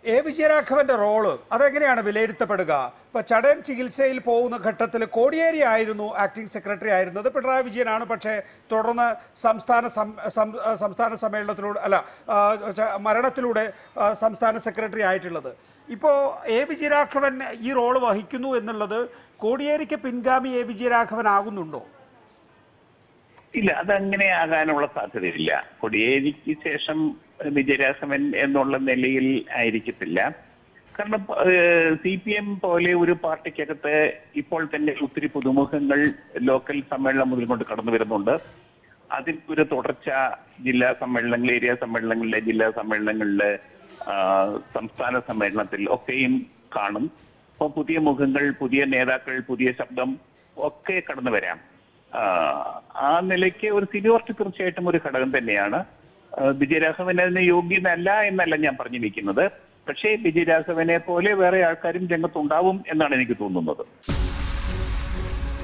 A വിജയരാഘവന്റെ role അതെങ്ങനെയാണ് വിലയിരുത്തപ്പെടുക ഇപ്പൊ ചടൻ ചികിത്സയിൽ പോകുന്ന ഘട്ടത്തിൽ കോടിയേരി ആയിരുന്നു ആക്ടിംഗ് സെക്രട്ടറി ആയിരുന്നത് പിണറായി വിജയനാണ് പക്ഷേ തുടർന്ന് സംസ്ഥാന സം- സം- സംസ്ഥാന സമ്മേളനത്തിലൂടെ അല്ല ആ, ച- മരണത്തിലൂടെ ആ, സംസ്ഥാന സെക്രട്ടറി ആയിട്ടുള്ളത് ഇപ്പോൾ എ വിജയരാഘവൻ ഈ റോള് വഹിക്കുന്നു എന്നുള്ളത് കോടിയേരിക്ക് പിൻഗാമി എ വിജയരാഘവൻ ആകുന്നുണ്ടോ ഇല്ല അതങ്ങനെ ആകാനുള്ള സാധ്യതയില്ല കൊടിയേരിക്ക് ശേഷം വിജയരാഘവൻ എന്നുള്ള നിലയിൽ ആയിരിക്കത്തില്ല കാരണം സി പി എം പോലെ ഒരു പാർട്ടിക്കകത്ത് ഇപ്പോൾ തന്നെ ഒത്തിരി പുതുമുഖങ്ങൾ ലോക്കൽ സമ്മേളനം മുതൽ കൊണ്ട് കടന്നു വരുന്നുണ്ട് അതിൽ ഒരു തുടർച്ച ജില്ലാ സമ്മേളനങ്ങൾ ഏരിയ സമ്മേളനങ്ങളിലെ ജില്ലാ സമ്മേളനങ്ങളിലെ ആ, സംസ്ഥാന സമ്മേളനത്തിൽ ഒക്കെയും കാണും അപ്പോൾ പുതിയ മുഖങ്ങൾ പുതിയ നേതാക്കൾ പുതിയ ശബ്ദം ഒക്കെ കടന്നു വരാം ആ, ആ നിലയ്ക്ക് ഒരു സീനിയോറിറ്റി തീർച്ചയായിട്ടും ഒരു ഘടകം തന്നെയാണ് ആ, വിജയരാഘവൻ അതിന് യോഗ്യനല്ല എന്നല്ല ഞാൻ പറഞ്ഞു നിൽക്കുന്നത് പക്ഷേ വിജയരാഘവനെ പോലെ വേറെ ആൾക്കാരും രംഗത്തുണ്ടാവും എന്നാണ് എനിക്ക് തോന്നുന്നത്